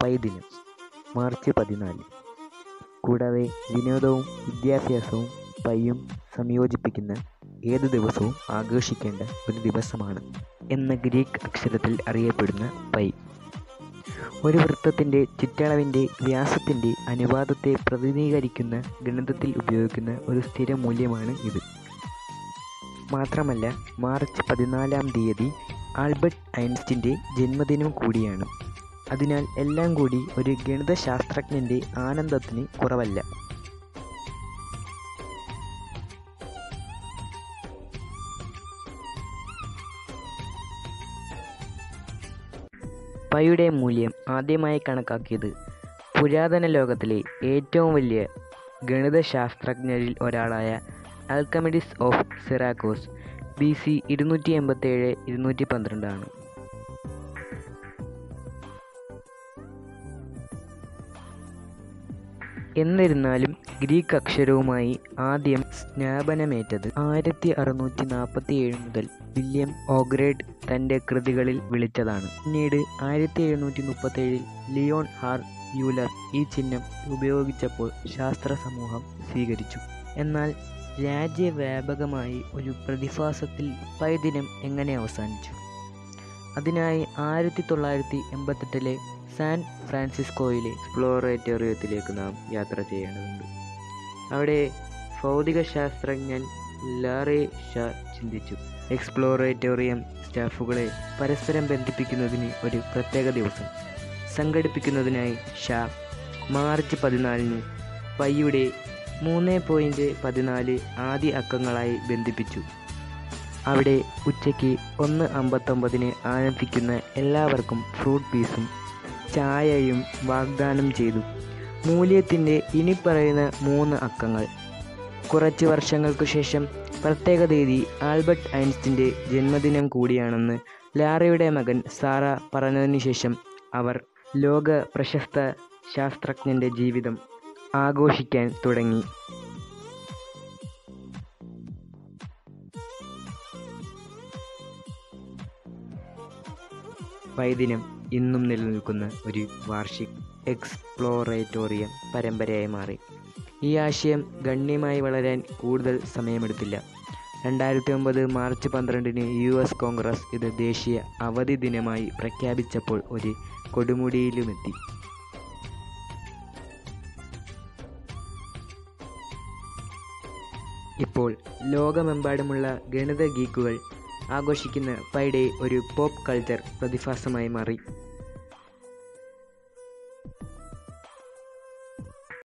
pi ദിനം March പതിനാല് കൂടാതെ വിനോദവും വിദ്യാഭ്യാസവും പൈയും സംയോജിപ്പിക്കുന്ന ഏതു ദിവസവും ആഘോഷിക്കേണ്ട ഒരു ദിവസമാണ് എന്ന ഗ്രീക്ക് അക്ഷരത്തിൽ അറിയപ്പെടുന്ന പൈ ഒരു വൃത്തത്തിൻ്റെ ചുറ്റളവിൻ്റെ വ്യാസത്തിൻ്റെ അനുപാതത്തെ പ്രതിനിധീകരിക്കുന്ന ഗണിതത്തിൽ ഉപയോഗിക്കുന്ന ഒരു സ്ഥിര മൂല്യമാണ് ഇത് മാത്രമല്ല മാർച്ച് പതിനാലാം തീയതി ആൽബർട്ട് ഐൻസ്റ്റിൻ്റെ ജന്മദിനം കൂടിയാണ് അതിനാൽ എല്ലാം കൂടി ഒരു ഗണിതശാസ്ത്രജ്ഞൻ്റെ ആനന്ദത്തിന് കുറവല്ല പൈയുടെ മൂല്യം ആദ്യമായി കണക്കാക്കിയത് പുരാതന ലോകത്തിലെ ഏറ്റവും വലിയ ഗണിതശാസ്ത്രജ്ഞരിൽ ഒരാളായ Archimedes of Syracuse B C ഇരുന്നൂറ്റി എൺപത്തേഴ് ഇരുന്നൂറ്റി പന്ത്രണ്ടാണ് എന്നിരുന്നാലും ഗ്രീക്ക് അക്ഷരവുമായി ആദ്യം സ്നാപനമേറ്റത് ആയിരത്തി അറുന്നൂറ്റി നാൽപ്പത്തി ഏഴ് മുതൽ വില്യം ഓഗ്രേഡ് തൻ്റെ കൃതികളിൽ വിളിച്ചതാണ് പിന്നീട് ആയിരത്തി എഴുന്നൂറ്റി മുപ്പത്തേഴിൽ ലിയോൺ ഹാർ യൂലർ ഈ ചിഹ്നം ഉപയോഗിച്ചപ്പോൾ ശാസ്ത്ര സമൂഹം സ്വീകരിച്ചു എന്നാൽ രാജ്യവ്യാപകമായി ഒരു പ്രതിഭാസത്തിൽ പൈദിനം എങ്ങനെ അവസാനിച്ചു അതിനായി ആയിരത്തി തൊള്ളായിരത്തി എൺപത്തെട്ടിലെ സാൻ ഫ്രാൻസിസ്കോയിലെ എക്സ്പ്ലോറേറ്റോറിയത്തിലേക്ക് നാം യാത്ര ചെയ്യേണ്ടതുണ്ട് അവിടെ ഭൗതിക ശാസ്ത്രജ്ഞൻ ലാറെ ഷാ ചിന്തിച്ചു എക്സ്പ്ലോറേറ്റോറിയം സ്റ്റാഫുകളെ പരസ്പരം ബന്ധിപ്പിക്കുന്നതിന് ഒരു പ്രത്യേക ദിവസം സംഘടിപ്പിക്കുന്നതിനായി ഷാ മാർച്ച് പതിനാലിന് പയ്യുടെ മൂന്ന് പോയിൻറ്റ് പതിനാല് ആദ്യ അക്കങ്ങളായി ബന്ധിപ്പിച്ചു അവിടെ ഉച്ചയ്ക്ക് ഒന്ന് അമ്പത്തൊമ്പതിന് ആരംഭിക്കുന്ന എല്ലാവർക്കും ഫ്രൂട്ട് പീസും ചായയും വാഗ്ദാനം ചെയ്തു മൂല്യത്തിൻ്റെ ഇനി പറയുന്ന മൂന്ന് അക്കങ്ങൾ കുറച്ച് വർഷങ്ങൾക്കു ശേഷം പ്രത്യേക തീയതി ആൽബർട്ട് ഐൻസ്റ്റിൻ്റെ ജന്മദിനം കൂടിയാണെന്ന് ലാറയുടെ മകൻ സാറ പറഞ്ഞതിന് ശേഷം അവർ ലോക പ്രശസ്ത ശാസ്ത്രജ്ഞൻ്റെ ജീവിതം ആഘോഷിക്കാൻ തുടങ്ങി വൈദിനം ഇന്നും നിലനിൽക്കുന്ന ഒരു വാർഷിക എക്സ്പ്ലോറേറ്റോറിയം പരമ്പരയായി മാറി ഈ ആശയം ഗണ്യമായി വളരാൻ കൂടുതൽ സമയമെടുത്തില്ല രണ്ടായിരത്തി ഒമ്പത് മാർച്ച് പന്ത്രണ്ടിന് യു എസ് കോൺഗ്രസ് ഇത് ദേശീയ അവധി ദിനമായി പ്രഖ്യാപിച്ചപ്പോൾ ഒരു കൊടുമുടിയിലുമെത്തി ഇപ്പോൾ ലോകമെമ്പാടുമുള്ള ഗണിത ഗീക്കുകൾ ആഘോഷിക്കുന്ന പൈഡേ ഒരു പോപ്പ് കൾച്ചർ പ്രതിഭാസമായി മാറി